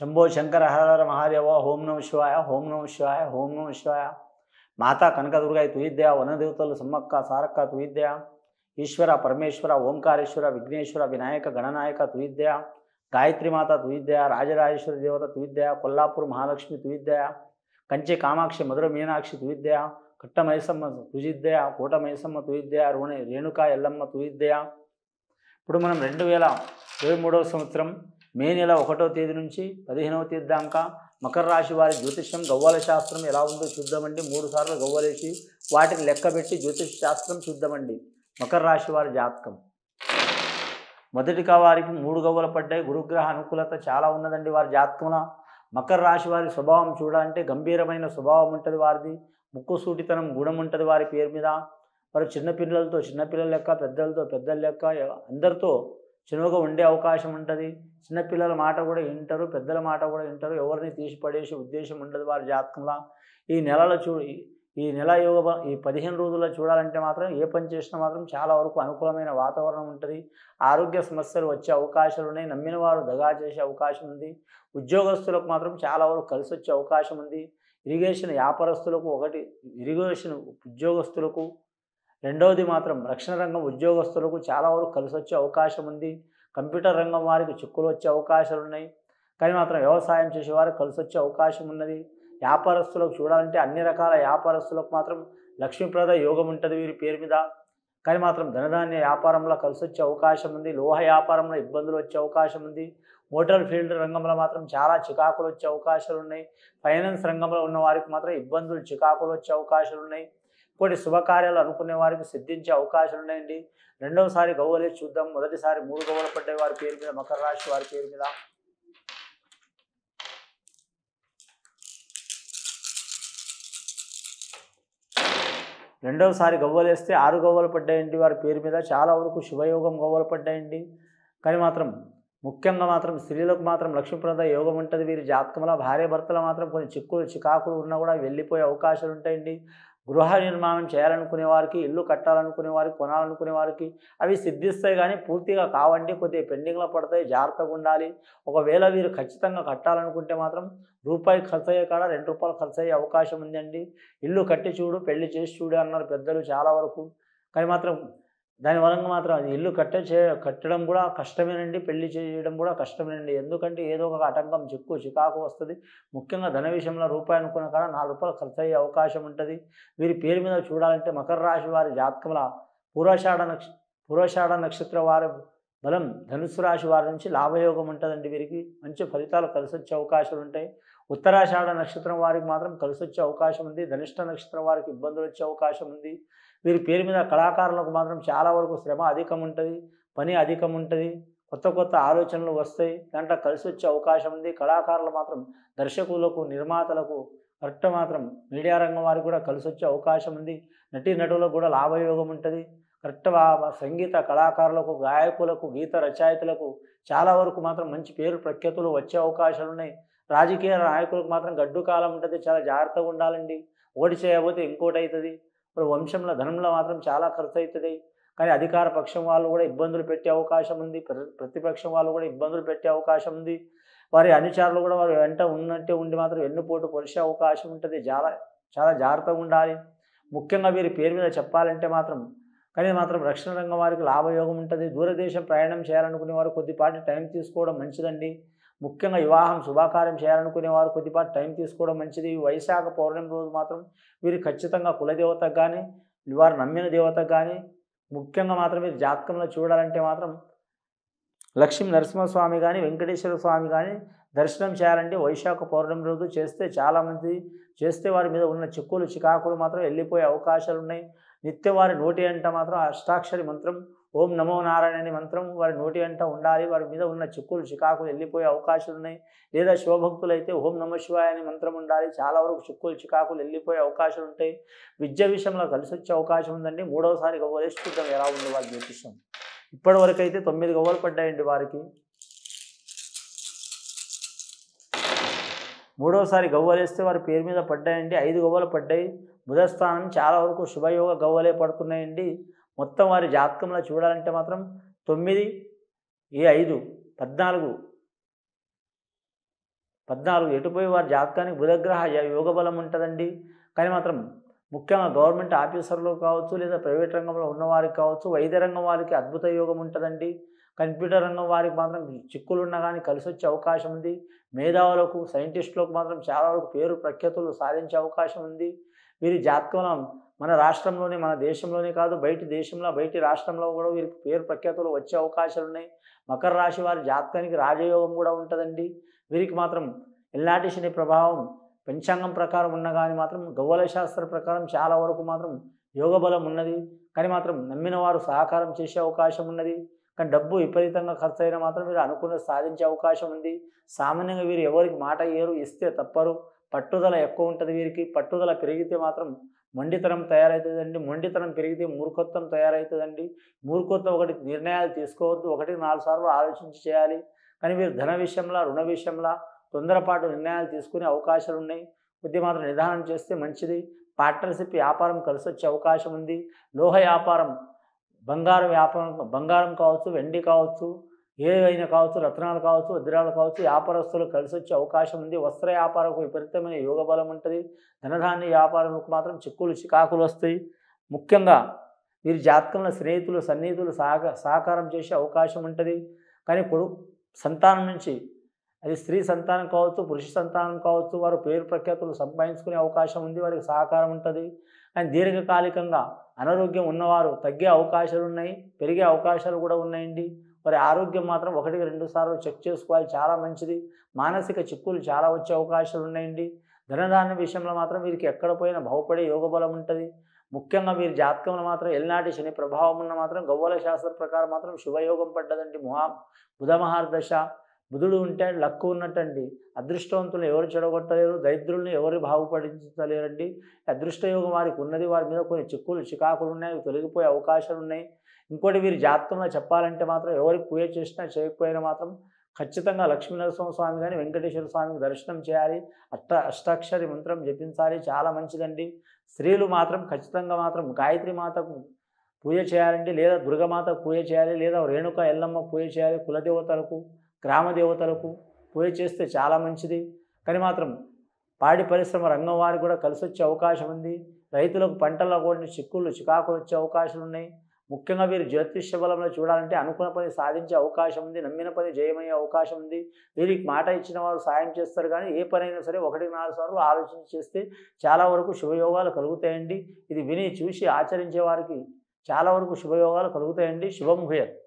శంభో శంకర హర మహాదేవ ఓం నమ శివాయ ఓం నమ శివాయ ఓం నమ శివాయ మాతా కనకదుర్గాయ తుయిద్య వనదేవతలు సమ్మక్క సారక్క తుయిద్య ఈశ్వర పరమేశ్వర ఓంకారేశ్వర విఘ్నేశ్వర వినాయక గణనాయక తుయిద్య గాయత్రి మాత తుయిద్య రాజరాజేశ్వరి దేవత తుయిద్య కొల్లాపూర్ మహాలక్ష్మి తుయిద్య కంచి కామాక్షి మధుర మీనాక్షి తుయిద్య కట్ట మైసమ్మ తుజిద్య కోట మైసమ్మ తుయిద్య రుణి రేణుకా ఎల్లమ్మ తుయిద్య ఇప్పుడు మనం రెండు వేల ఇరవై మూడవ సంవత్సరం మే నెల ఒకటో తేదీ నుంచి పదిహేనవ తేదీ దాకా మకర రాశి వారి జ్యోతిష్యం గవ్వల శాస్త్రం ఎలా ఉందో చూద్దామండి మూడు సార్లు గవ్వలేసి వాటిని లెక్కబెట్టి జ్యోతిష్ శాస్త్రం చూద్దామండి మకర రాశి వారి జాతకం మొదటిగా వారికి మూడు గవ్వలు పడ్డాయి గురుగ్రహ అనుకూలత చాలా ఉన్నదండి వారి జాతకంలో మకర రాశి వారి స్వభావం చూడాలంటే గంభీరమైన స్వభావం ఉంటుంది వారిది ముక్కు సూటితనం గుణం ఉంటుంది వారి పేరు మీద వారు చిన్నపిల్లలతో చిన్నపిల్లల లెక్క పెద్దలతో పెద్దల లెక్క అందరితో చిన్నగా ఉండే అవకాశం ఉంటుంది చిన్నపిల్లల మాట కూడా వింటారు పెద్దల మాట కూడా వింటారు ఎవరిని తీసి పడేసే ఉద్దేశం ఉండదు వారి జాతకంలో ఈ నెలలో చూ ఈ నెల యోగ బ- ఈ పదిహేను రోజుల్లో చూడాలంటే మాత్రం ఏ పని చేసినా మాత్రం చాలా వరకు అనుకూలమైన వాతావరణం ఉంటుంది ఆరోగ్య సమస్యలు వచ్చే అవకాశాలు ఉన్నాయి నమ్మిన వారు దగా చేసే అవకాశం ఉంది ఉద్యోగస్తులకు మాత్రం చాలా వరకు కలిసి వచ్చే అవకాశం ఉంది ఇరిగేషన్ వ్యాపారస్తులకు ఒకటి ఇరిగేషన్ ఉద్యోగస్తులకు రెండవది మాత్రం రక్షణ రంగం ఉద్యోగస్తులకు చాలా వరకు కలిసి వచ్చే అవకాశం ఉంది కంప్యూటర్ రంగం వారికి చిక్కులు వచ్చే అవకాశాలు ఉన్నాయి కానీ మాత్రం వ్యవసాయం చేసే వారికి కలిసి వచ్చే అవకాశం ఉన్నది వ్యాపారస్తులకు చూడాలంటే అన్ని రకాల వ్యాపారస్తులకు మాత్రం లక్ష్మీప్రద యోగం ఉంటుంది వీరి పేరు మీద కానీ మాత్రం ధనధాన్య వ్యాపారంలో కలిసి వచ్చే అవకాశం ఉంది లోహ వ్యాపారంలో ఇబ్బందులు వచ్చే అవకాశం ఉంది మోటార్ ఫీల్డ్ రంగంలో మాత్రం చాలా చికాకులు వచ్చే అవకాశాలు ఉన్నాయి ఫైనాన్స్ రంగంలో ఉన్న వారికి మాత్రం ఇబ్బందులు చికాకులు వచ్చే అవకాశాలు ఉన్నాయి ఇంకోటి శుభకార్యాలు అనుకునే వారికి సిద్ధించే అవకాశాలు ఉన్నాయండి రెండవసారి గవ్వలేసి చూద్దాం మొదటిసారి మూడు గవ్వలు పడ్డాయి వారి పేరు మీద మకర రాశి వారి పేరు మీద రెండవసారి గవ్వలేస్తే ఆరు గవ్వలు పడ్డాయండి వారి పేరు మీద చాలా వరకు శుభయోగం గవ్వలు పడ్డాయండి కానీ మాత్రం ముఖ్యంగా మాత్రం స్త్రీలకు మాత్రం లక్ష్మీప్రద యోగం ఉంటుంది వీరి జాతకంలో భార్య భర్తలు మాత్రం కొన్ని చిక్కులు చికాకులు ఉన్నా కూడా వెళ్ళిపోయే అవకాశాలు ఉంటాయండి గృహ నిర్మాణం చేయాలనుకునే వారికి ఇల్లు కట్టాలనుకునే వారికి కొనాలనుకునే వారికి అవి సిద్ధిస్తాయి కానీ పూర్తిగా కావండి కొద్దిగా పెండింగ్లో పడతాయి జాగ్రత్తగా ఉండాలి ఒకవేళ వీరు ఖచ్చితంగా కట్టాలనుకుంటే మాత్రం రూపాయి ఖర్చు అయ్యే కాడ రెండు రూపాయలు ఖర్చు అయ్యే అవకాశం ఉందండి ఇల్లు కట్టి చూడు పెళ్లి చేసి చూడు అన్నారు పెద్దలు చాలా వరకు కానీ మాత్రం దాని వలన మాత్రం అది ఇల్లు కట్టే చే కట్టడం కూడా కష్టమేనండి పెళ్లి చేయడం కూడా కష్టమేనండి ఎందుకంటే ఏదో ఒక ఆటంకం చిక్కు చికాకు వస్తుంది ముఖ్యంగా ధన విషయంలో రూపాయి అనుకున్న కాడ నాలుగు రూపాయలు ఖర్చు అయ్యే అవకాశం ఉంటుంది వీరి పేరు మీద చూడాలంటే మకర రాశి వారి జాతకంలో పూర్వషాఢ నక్ష పూర్వషాఢ నక్షత్ర వారి బలం ధనుసు రాశి వారి నుంచి లాభయోగం ఉంటుందండి వీరికి మంచి ఫలితాలు కలిసి వచ్చే అవకాశాలు ఉంటాయి ఉత్తరాషాఢ నక్షత్రం వారికి మాత్రం కలిసి వచ్చే అవకాశం ఉంది ధనిష్ట నక్షత్రం వారికి ఇబ్బందులు వచ్చే అవకాశం ఉంది వీరి పేరు మీద కళాకారులకు మాత్రం చాలా వరకు శ్రమ అధికం ఉంటుంది పని అధికం ఉంటుంది కొత్త కొత్త ఆలోచనలు వస్తాయి దాంట్లో కలిసి వచ్చే అవకాశం ఉంది కళాకారులు మాత్రం దర్శకులకు నిర్మాతలకు కరెక్ట్ మాత్రం మీడియా రంగం వారికి కూడా కలిసి వచ్చే అవకాశం ఉంది నటీ నటులకు కూడా లాభయోగం ఉంటుంది కరెక్ట్ వా- సంగీత కళాకారులకు గాయకులకు గీత రచయితలకు చాలా వరకు మాత్రం మంచి పేరు ప్రఖ్యాతులు వచ్చే అవకాశాలు ఉన్నాయి రాజకీయ నాయకులకు మాత్రం గడ్డు కాలం ఉంటుంది చాలా జాగ్రత్తగా ఉండాలండి ఓడి చేయబోతే ఇంకోటి అవుతుంది ఇప్పుడు వంశంలో ధనంలో మాత్రం చాలా ఖర్చు అవుతుంది కానీ అధికార పక్షం వాళ్ళు కూడా ఇబ్బందులు పెట్టే అవకాశం ఉంది ప్ర- ప్రతిపక్షం వాళ్ళు కూడా ఇబ్బందులు పెట్టే అవకాశం ఉంది వారి అనుచరులు కూడా వారు వెంట ఉన్నట్టే ఉండి మాత్రం ఎన్నుపోటు పొడిచే అవకాశం ఉంటుంది చాలా చాలా జాగ్రత్తగా ఉండాలి ముఖ్యంగా వీరి పేరు మీద చెప్పాలంటే మాత్రం కానీ మాత్రం రక్షణ రంగం వారికి లాభయోగం ఉంటుంది దూరదేశం ప్రయాణం చేయాలనుకునే వారు కొద్దిపాటి టైం తీసుకోవడం మంచిదండి ముఖ్యంగా వివాహం శుభకార్యం చేయాలనుకునే వారు కొద్దిపాటి టైం తీసుకోవడం మంచిది ఈ వైశాఖ పౌర్ణమి రోజు మాత్రం వీరు ఖచ్చితంగా కులదేవతకు కానీ వారు నమ్మిన దేవతకు కానీ ముఖ్యంగా మాత్రం మీరు జాతకంలో చూడాలంటే మాత్రం లక్ష్మీ నరసింహస్వామి కానీ వెంకటేశ్వర స్వామి కానీ దర్శనం చేయాలంటే వైశాఖ పౌర్ణమి రోజు చేస్తే చాలామంది చేస్తే వారి మీద ఉన్న చిక్కులు చికాకులు మాత్రం వెళ్ళిపోయే అవకాశాలు ఉన్నాయి నిత్యం వారి నోటి అంట మాత్రం అష్టాక్షరి మంత్రం ఓం నమో నారాయణ అనే మంత్రం వారి నోటి అంట ఉండాలి వారి మీద ఉన్న చిక్కులు చికాకులు వెళ్ళిపోయే అవకాశాలు ఉన్నాయి లేదా శివభక్తులు అయితే ఓం నమ శివాయ అనే మంత్రం ఉండాలి చాలా వరకు చిక్కులు చికాకులు వెళ్ళిపోయే అవకాశాలు ఉంటాయి విద్య విషయంలో కలిసి వచ్చే అవకాశం ఉందండి మూడవసారి గవ్వలేసి చూద్దాం ఎలా ఉంది వారి జ్యోతిష్యం ఇప్పటి వరకు అయితే తొమ్మిది గవ్వలు పడ్డాయండి వారికి మూడోసారి గవ్వలేస్తే వారి పేరు మీద పడ్డాయండి ఐదు గవ్వలు పడ్డాయి బుధ స్థానం చాలా వరకు శుభయోగ గవ్వలే పడుతున్నాయండి మొత్తం వారి జాతకంలో చూడాలంటే మాత్రం తొమ్మిది ఏ ఐదు పద్నాలుగు పద్నాలుగు ఎటుపోయి వారి జాతకానికి బుధగ్రహ య- యోగ బలం ఉంటుందండి కానీ మాత్రం ముఖ్యంగా గవర్నమెంట్ ఆఫీసర్లు కావచ్చు లేదా ప్రైవేట్ రంగంలో ఉన్నవారికి కావచ్చు వైద్య రంగం వారికి అద్భుత యోగం ఉంటుందండి కంప్యూటర్ రంగం వారికి మాత్రం చిక్కులు ఉన్నా కానీ కలిసి వచ్చే అవకాశం ఉంది మేధావులకు సైంటిస్టులకు మాత్రం చాలా వరకు పేరు ప్రఖ్యాతులు సాధించే అవకాశం ఉంది వీరి జాతకంలో మన రాష్ట్రంలోనే మన దేశంలోనే కాదు బయటి దేశంలో బయటి రాష్ట్రంలో కూడా వీరికి పేరు ప్రఖ్యాతులు వచ్చే అవకాశాలు ఉన్నాయి మకర రాశి వారి జాతకానికి రాజయోగం కూడా ఉంటుందండి వీరికి మాత్రం ఎల్లాంటి శని ప్రభావం పంచాంగం ప్రకారం ఉన్న కానీ మాత్రం గవ్వల శాస్త్ర ప్రకారం చాలా వరకు మాత్రం యోగ బలం ఉన్నది కానీ మాత్రం నమ్మిన వారు సహకారం చేసే అవకాశం ఉన్నది కానీ డబ్బు విపరీతంగా ఖర్చు అయినా మాత్రం వీరు అనుకున్నది సాధించే అవకాశం ఉంది సామాన్యంగా వీరు ఎవరికి మాట ఇయ్యరు ఇస్తే తప్పరు పట్టుదల ఎక్కువ ఉంటుంది వీరికి పట్టుదల పెరిగితే మాత్రం మొండితనం తయారవుతుందండి మొండితనం పెరిగితే మూర్ఖత్వం తయారవుతుందండి మూర్ఖత్వం ఒకటి నిర్ణయాలు తీసుకోవద్దు ఒకటి నాలుగు సార్లు ఆలోచించి చేయాలి కానీ మీరు ధన విషయంలో రుణ విషయంలో తొందరపాటు నిర్ణయాలు తీసుకునే అవకాశాలు ఉన్నాయి కొద్దిగా మాత్రం నిదానం చేస్తే మంచిది పార్ట్నర్షిప్ వ్యాపారం కలిసి వచ్చే అవకాశం ఉంది లోహ వ్యాపారం బంగారం వ్యాపారం బంగారం కావచ్చు వెండి కావచ్చు ఏవైనా కావచ్చు రత్నాలు కావచ్చు వజ్రాలు కావచ్చు వ్యాపారస్తులు కలిసి వచ్చే అవకాశం ఉంది వస్త్ర వ్యాపారకు విపరీతమైన యోగ బలం ఉంటుంది ధనధాన్య వ్యాపారంకు మాత్రం చిక్కులు చికాకులు వస్తాయి ముఖ్యంగా వీరి జాతకంలో స్నేహితులు సన్నిహితులు సహక సహకారం చేసే అవకాశం ఉంటుంది కానీ కొడుకు సంతానం నుంచి అది స్త్రీ సంతానం కావచ్చు పురుష సంతానం కావచ్చు వారు పేరు ప్రఖ్యాతులు సంపాదించుకునే అవకాశం ఉంది వారికి సహకారం ఉంటుంది కానీ దీర్ఘకాలికంగా అనారోగ్యం ఉన్నవారు తగ్గే అవకాశాలు ఉన్నాయి పెరిగే అవకాశాలు కూడా ఉన్నాయండి వారి ఆరోగ్యం మాత్రం ఒకటికి రెండు సార్లు చెక్ చేసుకోవాలి చాలా మంచిది మానసిక చిక్కులు చాలా వచ్చే అవకాశాలు ఉన్నాయండి ధనదాన విషయంలో మాత్రం వీరికి ఎక్కడ పోయినా బాగుపడే యోగ బలం ఉంటుంది ముఖ్యంగా వీరి జాతకంలో మాత్రం ఎల్నాటి శని ప్రభావం ఉన్న మాత్రం గవ్వల శాస్త్ర ప్రకారం మాత్రం శుభయోగం పడ్డదండి మహా బుధ మహార్దశ బుధుడు ఉంటే లక్కు ఉన్నట్టండి అదృష్టవంతులను ఎవరు చెడగొట్టలేరు దరిద్రుల్ని ఎవరు బాగుపడించలేరండి అదృష్టయోగం వారికి ఉన్నది వారి మీద కొన్ని చిక్కులు చికాకులు ఉన్నాయి అవి తొలగిపోయే అవకాశాలు ఉన్నాయి ఇంకోటి వీరి జాతకంలో చెప్పాలంటే మాత్రం ఎవరికి పూజ చేసినా చేయకపోయినా మాత్రం ఖచ్చితంగా లక్ష్మీనరసింహ స్వామి కానీ వెంకటేశ్వర స్వామికి దర్శనం చేయాలి అష్ట అష్టాక్షరి మంత్రం జపించాలి చాలా మంచిదండి స్త్రీలు మాత్రం ఖచ్చితంగా మాత్రం గాయత్రి మాతకు పూజ చేయాలండి లేదా దుర్గమాతకు పూజ చేయాలి లేదా రేణుక ఎల్లమ్మ పూజ చేయాలి కులదేవతలకు గ్రామ దేవతలకు పూజ చేస్తే చాలా మంచిది కానీ మాత్రం పాడి పరిశ్రమ రంగం వారికి కూడా కలిసి వచ్చే అవకాశం ఉంది రైతులకు పంటల్లో కూడా చిక్కులు చికాకులు వచ్చే అవకాశాలు ఉన్నాయి ముఖ్యంగా వీరు జ్యోతిష్య బలంలో చూడాలంటే అనుకున్న పని సాధించే అవకాశం ఉంది నమ్మిన పని జయమయ్యే అవకాశం ఉంది వీరికి మాట ఇచ్చిన వారు సాయం చేస్తారు కానీ ఏ పని అయినా సరే ఒకటికి నాలుగు సార్లు ఆలోచించి చేస్తే చాలా వరకు శుభయోగాలు కలుగుతాయండి ఇది విని చూసి ఆచరించే వారికి చాలా వరకు శుభయోగాలు కలుగుతాయండి శుభం భూయత్